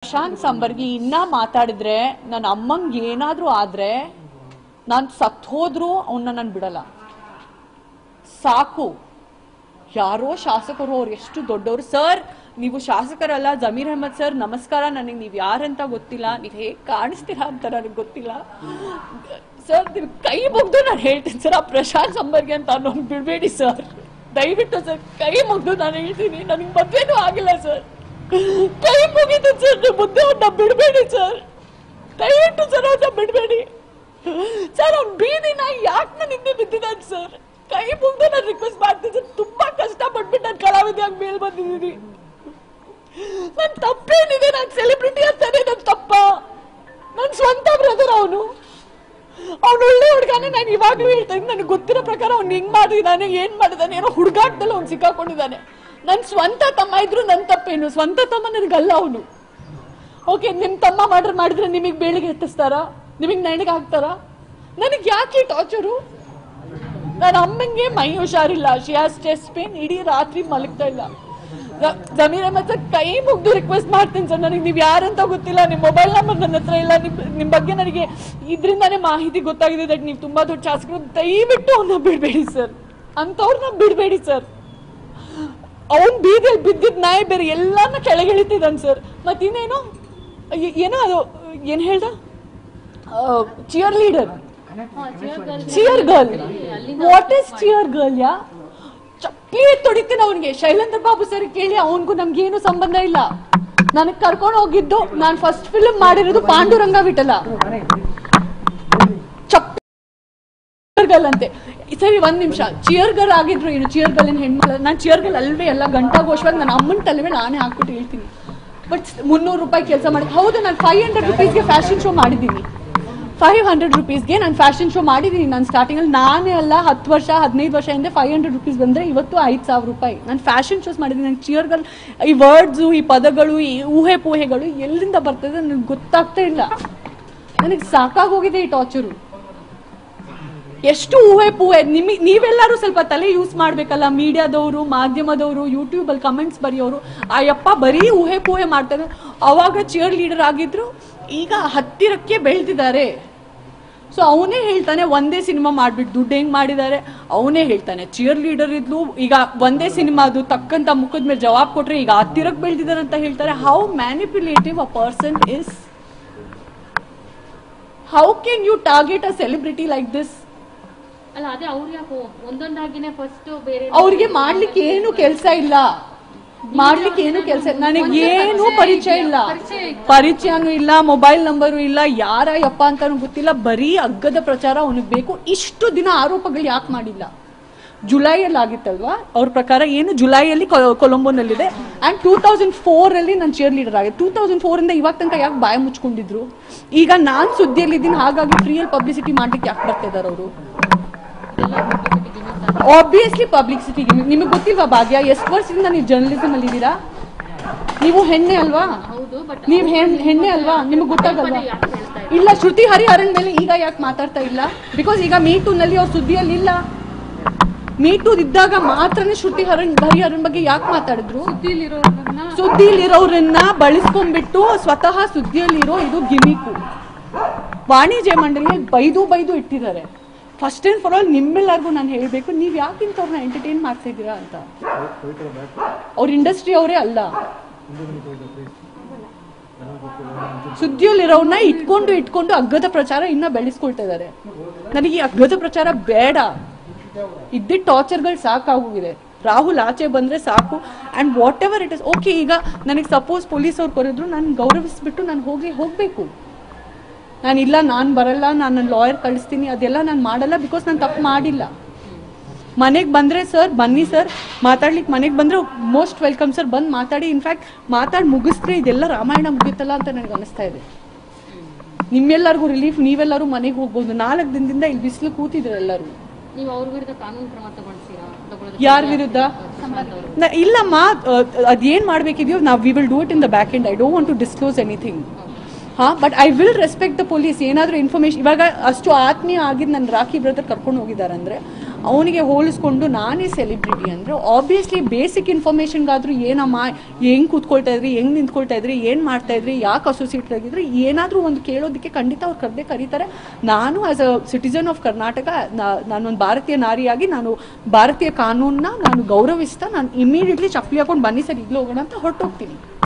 ಪ್ರಶಾಂತ್ ಸಂಬರ್ಗಿ ಇನ್ನ ಮಾತಾಡಿದ್ರೆ ನನ್ನ ಅಮ್ಮಂಗೆ ಏನಾದ್ರೂ ಆದ್ರೆ ನಾನ್ ಸತ್ ಹೋದ್ರು ಅವನ್ನ ನಾನು ಬಿಡಲ್ಲ ಸಾಕು ಯಾರೋ ಶಾಸಕರು ಅವ್ರು ಎಷ್ಟು ದೊಡ್ಡವರು ಸರ್ ನೀವು ಶಾಸಕರಲ್ಲ ಜಮೀರ್ ಅಹಮದ್ ಸರ್ ನಮಸ್ಕಾರ ನನಗೆ ನೀವು ಯಾರಂತ ಗೊತ್ತಿಲ್ಲ ನೀವು ಹೇಗೆ ಕಾಣಿಸ್ತೀರಾ ಅಂತ ನನಗೆ ಗೊತ್ತಿಲ್ಲ ಸರ್ ನೀವು ಕೈ ಮುಗ್ದು ನಾನು ಹೇಳ್ತೀನಿ ಸರ್ ಆ ಪ್ರಶಾಂತ್ ಸಂಬರ್ಗೆ ಅಂತ ಅನ್ನೋನ್ ಬಿಡಬೇಡಿ ಸರ್ ದಯವಿಟ್ಟು ಸರ್ ಕೈ ಮುಗ್ದು ನಾನು ಹೇಳ್ತೀನಿ ನನಗೆ ಮದ್ವೆನೂ ಆಗಿಲ್ಲ ಸರ್ ಕೈ ಮುಗಿದು ಸರ್ ನೀವು ಮುದ್ದೆ ಅವ್ನ ಬಿಡಬೇಡಿ ಸರ್ ದಯವಿಟ್ಟು ಸರ್ ಅವ್ನ ಬಿಡಬೇಡಿ ಸರ್ ಅವ್ನ ಬೀದಿನ ಯಾಕೆ ನಾನು ಹಿಂದೆ ಬಿದ್ದಿದ್ದಾನೆ ಸರ್ ಕೈ ಮುಗ್ದು ನಾನು ರಿಕ್ವೆಸ್ಟ್ ಮಾಡ್ತೀನಿ ಸರ್ ತುಂಬಾ ಕಷ್ಟ ಪಟ್ಬಿಟ್ಟು ನಾನು ಕಲಾವಿದೆಯಾಗಿ ಮೇಲ್ ಬಂದಿದ್ದೀನಿ ನನ್ ತಪ್ಪೇನಿದೆ ನಾನು ಸೆಲೆಬ್ರಿಟಿ ಅಂತಾನೆ ನನ್ ತಪ್ಪ ನನ್ ಸ್ವಂತ ಬ್ರದರ್ ಅವನು ಅವ್ನು ಒಳ್ಳೆ ಹುಡುಗನೇ ನಾನು ಇವಾಗ್ಲೂ ಹೇಳ್ತಾ ಇದ್ದೀನಿ ನನಗೆ ಗೊತ್ತಿರೋ ಪ್ರಕಾರ ಅವ್ನು ಹೆಂಗ್ ಮಾಡಿದಾನೆ ಏನ್ ಮಾಡಿದಾನೆ ಏನೋ ಹುಡುಗಾಟದಲ್ಲಿ ಅವ್ನು ಸಿಕ್ಕಾಕೊಂಡಿದ್ದಾನೆ ನನ್ ಸ್ವಂತ ತಮ್ಮ ಇದ್ರು ನನ್ ತಪ್ಪೇನು ಸ್ವಂತ ತಮ್ಮ ನನಗಲ್ಲ ಅವನು ಓಕೆ ನಿಮ್ ತಮ್ಮ ಮಾಡ್ರೆ ಮಾಡಿದ್ರೆ ನಿಮಗೆ ಬೇಳಿಗೆ ಎತ್ತಿಸ್ತಾರ ನಿಮಗೆ ನೆಣಗೆ ಹಾಕ್ತಾರ ನನಗೆ ಯಾಕೆ ಟಾರ್ಚರು ನನ್ನ ಅಮ್ಮಂಗೆ ಮೈ ಹುಷಾರಿಲ್ಲ ಶಿ ಹಾಸ್ ಚೆಸ್ಟ್ ಪೇನ್ ಇಡೀ ರಾತ್ರಿ ಮಲಗ್ತಾ ಇಲ್ಲ ರ- ಜಮೀರ್ ಅಹಮದ್ ಸರ್ ಕೈ ಮುಗ್ದು ರಿಕ್ವೆಸ್ಟ್ ಮಾಡ್ತೀನಿ ಸರ್ ನನಗೆ ನೀವು ಯಾರಂತ ಗೊತ್ತಿಲ್ಲ ನಿಮ್ಮ ಮೊಬೈಲ್ ನಂಬರ್ ನನ್ನ ಹತ್ರ ಇಲ್ಲ ನಿಮ್ ನಿಮ್ಮ ಬಗ್ಗೆ ನನಗೆ ಇದರಿಂದಾನೇ ಮಾಹಿತಿ ಗೊತ್ತಾಗಿದೆ ದಟ್ ನೀವು ತುಂಬಾ ದೊಡ್ಡ ಶಾಸಕರು ದಯವಿಟ್ಟು ಅವನ್ನ ಬಿಡಬೇಡಿ ಸರ್ ಅಂಥವ್ರನ್ನ ಬಿಡಬೇಡಿ ಸರ್ ಅವನ್ ಬೀದಿಯಲ್ಲಿ ಬಿದ್ದಿದ್ ನಾಯಿ ಬೇರೆ ಎಲ್ಲಾನ ಕೆಳಗಿಳಿತಿದ್ದಾನೆ ಸರ್ ಮತ್ತಿನ್ನೇನು ಏ- ಏನೋ ಅದು ಏನ್ ಹೇಳ್ದ cheerleader cheer girl what is cheer girl ಯಾ ಚಪ್ಪಲಿ ತೊಡಿತೀನಿ ಅವನಿಗೆ ಶೈಲೇಂದ್ರ ಬಾಬು ಸರ್ ಕೇಳಿ ಅವನಿಗೂ ನಮ್ಗೇನು ಸಂಬಂಧ ಇಲ್ಲ ನನಗ್ ಕರ್ಕೊಂಡು ಹೋಗಿದ್ದು ನಾನ್ ಫಸ್ಟ್ ಫಿಲ್ಮ್ ಮಾಡಿರೋದು ಪಾಂಡುರಂಗ ವಿಠಲ ಚಪ್ಪ ಗರ್ಲ್ ಅಂತೆ ಸರಿ ಒಂದ್ ನಿಮಿಷ ಚಿಯರ್ ಗರ್ಲ್ ಆಗಿದ್ರು ಏನು ಚಿಯರ್ ಗರ್ಲ್ ಹೆಣ್ಮಕ್ಳು ನಾನು ಚಿಯರ್ ಗರ್ಲ್ ಅಲ್ವೇ ಎಲ್ಲ ಗಂಟಾಘೋಷವಾಗಿ ನನ್ನ ಅಮ್ಮನ ತಲೆ ಮೇಲೆ ನಾನೇ ಹಾಕ್ಬಿಟ್ಟು ಹೇಳ್ತೀನಿ ಬಟ್ ಮುನ್ನೂರು ರೂಪಾಯಿ ಕೆಲಸ ಮಾಡಿ ಹೌದು ನಾನು ಫೈವ್ ಹಂಡ್ರೆಡ್ ರುಪೀಸ್ಗೆ ಫ್ಯಾಷನ್ ಶೋ ಮಾಡಿದ್ದೀನಿ ಫೈವ್ ಹಂಡ್ರೆಡ್ ರುಪೀಸ್ಗೆ ನಾನು ಫ್ಯಾಷನ್ ಶೋ ಮಾಡಿದ್ದೀನಿ ನಾನು ಸ್ಟಾರ್ಟಿಂಗಲ್ಲಿ ನಾನೇ ಅಲ್ಲ ಹತ್ತು ವರ್ಷ ಹದಿನೈದು ವರ್ಷ ಹಿಂದೆ ಫೈವ್ ಹಂಡ್ರೆಡ್ ರುಪೀಸ್ ಬಂದರೆ ಇವತ್ತು ಐದು ಸಾವಿರ ರೂಪಾಯಿ ನಾನು ಫ್ಯಾಷನ್ ಶೋಸ್ ಮಾಡಿದ್ದೀನಿ ನಾನು ಚಿಯರ್ಗಳು ಈ ವರ್ಡ್ಸು ಈ ಪದಗಳು ಈ ಊಹೆ ಪೂಹೆಗಳು ಎಲ್ಲಿಂದ ಬರ್ತದೆ ನನಗೆ ಗೊತ್ತಾಗ್ತಾ ಇಲ್ಲ ನನಗೆ ಸಾಕಾಗೋಗಿದೆ ಈ ಟಾರ್ಚರು ಎಷ್ಟು ಊಹೆ ಪೂಹೆ ನಿಮಗೆ ನೀವೆಲ್ಲರೂ ಸ್ವಲ್ಪ ತಲೆ ಯೂಸ್ ಮಾಡ್ಬೇಕಲ್ಲ ಮೀಡಿಯಾದವರು ಮಾಧ್ಯಮದವರು ಯೂಟ್ಯೂಬಲ್ಲಿ ಕಮೆಂಟ್ಸ್ ಬರೆಯೋರು ಆ ಯಪ್ಪ ಬರೀ ಊಹೆ ಪೂಹೆ ಮಾಡ್ತಾರೆ ಅವಾಗ ಚಿಯರ್ ಲೀಡರ್ ಆಗಿದ್ರು ಈಗ ಹತ್ತಿರಕ್ಕೆ ಬೆಳೆದಿದ್ದಾರೆ ಸೊ ಅವನೇ ಹೇಳ್ತಾನೆ ಒಂದೇ ಸಿನಿಮಾ ಮಾಡ್ಬಿಟ್ಟು ದುಡ್ಡು ಹೆಂಗ್ ಮಾಡಿದ್ದಾರೆ ಅವನೇ ಹೇಳ್ತಾನೆ ಚಿಯರ್ ಲೀಡರ್ ಇದ್ಲು ಈಗ ಒಂದೇ ಸಿನಿಮಾದು ತಕ್ಕಂತ ಮುಖದ ಮೇಲೆ ಜವಾಬ್ ಕೊಟ್ರೆ ಈಗ ಹತ್ತಿರಕ್ಕೆ ಬೆಳೆದಿದ್ದಾರೆ ಅಂತ ಹೇಳ್ತಾರೆ how manipulative a person is how can you target a celebrity like this ಅಲ್ಲ ಅದೇ ಅವ್ರು ಯಾಕೋ ಒಂದೊಂದಾಗಿನೇ ಫಸ್ಟ್ ಬೇರೆ ಅವ್ರಿಗೆ ಮಾಡ್ಲಿಕ್ಕೆ ಏನು ಕೆಲಸ ಇಲ್ಲ ಮಾಡ್ಲಿಕ್ಕೆ ಏನು ಕೆಲಸ ನನಗೆ ಏನು ಪರಿಚಯ ಇಲ್ಲ ಪರಿಚಯನೂ ಇಲ್ಲ ಮೊಬೈಲ್ ನಂಬರು ಇಲ್ಲ ಯಾರ ಯಪ್ಪ ಅಂತಾನು ಗೊತ್ತಿಲ್ಲ ಬರೀ ಅಗ್ಗದ ಪ್ರಚಾರ ಅವನಿಗೆ ಬೇಕು ಇಷ್ಟು ದಿನ ಆರೋಪಗಳು ಯಾಕೆ ಮಾಡಿಲ್ಲ ಜುಲೈಯಲ್ಲಿ ಆಗಿತ್ತಲ್ವಾ ಅವ್ರ ಪ್ರಕಾರ ಏನು ಜುಲೈಯಲ್ಲಿ ಕೊ- ಕೊಲಂಬೋನಲ್ಲಿದೆ ಅಂಡ್ ಟೂ ತೌಸಂಡ್ ಫೋರ್ ಅಲ್ಲಿ ನಾನು ಚೇರ್ ಲೀಡರ್ ಆಗಿದೆ ಟೂ ತೌಸಂಡ್ ಫೋರ್ ಇಂದ ಇವಾಗ ತನಕ ಯಾಕೆ ಬಾಯ ಮುಚ್ಕೊಂಡಿದ್ರು ಈಗ ನಾನ್ ಸುದ್ದಿಯಲ್ಲಿದ್ದೀನಿ ಹಾಗಾಗಿ ಫ್ರೀಯಲ್ಲಿ ಪಬ್ಲಿಸಿಟಿ ಮಾಡ್ಲಿಕ್ಕೆ ಯಾಕೆ ಬರ್ತಾ ಇದಾರೆ ಅವರು ಆಬ್ವಿಯಸ್ಲಿ ಪಬ್ಲಿಸಿಟಿ ನಿಮಗೆ ಗೊತ್ತಿಲ್ವಾ ಭಾಗ್ಯ ಎಷ್ಟು ವರ್ಷದಿಂದ ನೀವು ಜರ್ನಲಿಸಮ್ ಅಲ್ಲಿ ಇದ್ದೀರಾ ನೀವು ಹೆಣ್ಣೆ ಅಲ್ವಾ ಹೌದು ಬಟ್ ನೀವು ಹೆಣ್ಣೆ ಅಲ್ವಾ ನಿಮಗೆ ಗೊತ್ತಾಗಲ್ವಾ ಇಲ್ಲ ಶ್ರುತಿ ಹರಿಹರನ್ ಮೇಲೆ ಈಗ ಯಾಕೆ ಮಾತಾಡ್ತಾ ಇಲ್ಲ ಬಿಕಾಸ್ ಈಗ ಮೀ ಟೂ ನಲ್ಲಿ ಅವ್ರ ಸುದ್ದಿಯಲ್ಲಿ ಇಲ್ಲ ಮೀ ಟೂ ಇದ್ದಾಗ ಮಾತ್ರನೇ ಶ್ರುತಿ ಹರನ್ ಹರಿಹರನ್ ಬಗ್ಗೆ ಯಾಕೆ ಮಾತಾಡಿದ್ರು ಸುದ್ದಿಲಿರೋರನ್ನ ಸುದ್ದಿಲಿರೋರನ್ನ ಬಳಸ್ಕೊಂಡ್ಬಿಟ್ಟು ಸ್ವತಃ ಸುದ್ದಿಯಲ್ಲಿರೋ ಇದು ಗಿಮಿಕು ವಾಣಿಜ್ಯ ಮಂಡಳಿ ಬೈದು ಬೈದು ಇಟ್ಟಿದ್ದಾರೆ ಫಸ್ಟ್ ಅಂಡ್ ಫಾರ್ ಆಲ್ ನಿಮ್ಮೆಲ್ಲರಿಗೂ ನಾನು ಹೇಳಬೇಕು ನೀವು ಯಾಕೆ ಇಂಥವ್ರನ್ನ ಎಂಟರ್ಟೈನ್ ಮಾಡ್ತಿದ್ದೀರಾ ಅಂತ ಅವ್ರ ಇಂಡಸ್ಟ್ರಿ ಅವರೇ ಅಲ್ಲ ಸುದ್ದಿಯಲ್ಲಿರೋರ್ನ ಇಟ್ಕೊಂಡು ಇಟ್ಕೊಂಡು ಅಗ್ಗದ ಪ್ರಚಾರ ಇನ್ನ ಬೆಳೆಸ್ಕೊಳ್ತಾ ಇದ್ದಾರೆ ನನಗೆ ಈ ಅಗ್ಗದ ಪ್ರಚಾರ ಬೇಡ ಇದ್ದಿದ್ದ ಟಾರ್ಚರ್ಗಳು ಸಾಕಾಗೋಗಿದೆ ರಾಹುಲ್ ಆಚೆ ಬಂದ್ರೆ ಸಾಕು and whatever it is okay ಈಗ ನನಗೆ ಸಪೋಸ್ ಪೊಲೀಸ್ ಅವ್ರು ಕರೆದ್ರು ನಾನು ಗೌರವಿಸ್ಬಿಟ್ಟು ನಾನು ಹೋಗಿ ಹೋಗ್ಬೇಕು ನಾನು ಇಲ್ಲ ನಾನು ಬರಲ್ಲ ನಾನು ಲಾಯರ್ ಕಳಿಸ್ತೀನಿ ಅದೆಲ್ಲ ನಾನು ಮಾಡಲ್ಲ ಬಿಕಾಸ್ ನಾನು ತಪ್ಪು ಮಾಡಿಲ್ಲ ಮನೆಗೆ ಬಂದರೆ ಸರ್ ಬನ್ನಿ ಸರ್ ಮಾತಾಡ್ಲಿಕ್ಕೆ ಮನೆಗೆ ಬಂದರೆ ಮೋಸ್ಟ್ ವೆಲ್ಕಮ್ ಸರ್ ಬಂದು ಮಾತಾಡಿ ಇನ್ಫ್ಯಾಕ್ಟ್ ಮಾತಾಡಿ ಮುಗಿಸ್ರೆ ಇದೆಲ್ಲ ರಾಮಾಯಣ ಮುಗಿತಲ್ಲ ಅಂತ ನನಗೆ ಅನಿಸ್ತಾ ಇದೆ ನಿಮ್ಮೆಲ್ಲರಿಗೂ ರಿಲೀಫ್ ನೀವೆಲ್ಲರೂ ಮನೆಗೆ ಹೋಗ್ಬೋದು ನಾಲ್ಕು ದಿನದಿಂದ ಇಲ್ಲಿ ಬಿಸಿಲು ಕೂತಿದ್ರು ಎಲ್ಲರೂ ನೀವು ಅವ್ರ ವಿರುದ್ಧ ಕಾನೂನು ಕ್ರಮ ತಗೊಳ್ತೀರಾ ತಗೊಳ್ಳೋದಕ್ಕೆ ಯಾರ ವಿರುದ್ಧ ಸಂಬಂಧ ಅವರು ನ- ಇಲ್ಲಮ್ಮ ಅದೇನು ಮಾಡಬೇಕಿದೆಯೋ ನಾವು we will do it in the back end I don't want to disclose anything ಹಾ but I will respect the police ಏನಾದರೂ ಇನ್ಫಾರ್ಮೇಶನ್ ಇವಾಗ ಅಷ್ಟು ಆತ್ಮೀಯ ಆಗಿದ್ದು ನನ್ನ ರಾಖಿ ಬ್ರದರ್ ಕರ್ಕೊಂಡು ಹೋಗಿದ್ದಾರೆ ಅಂದರೆ ಅವನಿಗೆ ಹೋಲಿಸ್ಕೊಂಡು ನಾನೇ ಸೆಲೆಬ್ರಿಟಿ ಅಂದರೆ ಆಬ್ವಿಯಸ್ಲಿ ಬೇಸಿಕ್ ಇನ್ಫಾರ್ಮೇಷನ್ಗಾದ್ರೂ ಏನಮ್ಮ ಹೆಂಗ್ ಕೂತ್ಕೊಳ್ತಾ ಇದ್ರಿ ಹೆಂಗ್ ನಿಂತ್ಕೊಳ್ತಾ ಇದ್ರಿ ಏನು ಮಾಡ್ತಾ ಇದ್ರಿ ಯಾಕೆ ಅಸೋಸಿಯೇಟ್ ಆಗಿದ್ರಿ ಏನಾದರೂ ಒಂದು ಕೇಳೋದಕ್ಕೆ ಖಂಡಿತ ಅವ್ರು ಕರೆದೇ ಕರೀತಾರೆ ನಾನು as a citizen of Karnataka ನಾನೊಂದು ಭಾರತೀಯ ನಾರಿಯಾಗಿ ನಾನು ಭಾರತೀಯ ಕಾನೂನನ್ನ ನಾನು ಗೌರವಿಸ್ತಾ ನಾನು ಇಮಿಡಿಯೇಟ್ಲಿ ಚಪ್ಪಲಿ ಹಾಕೊಂಡು ಬನ್ನಿ ಸರ್ ಈಗಲೂ ಹೋಗೋಣ ಅಂತ ಹೊರಟೋಗ್ತೀನಿ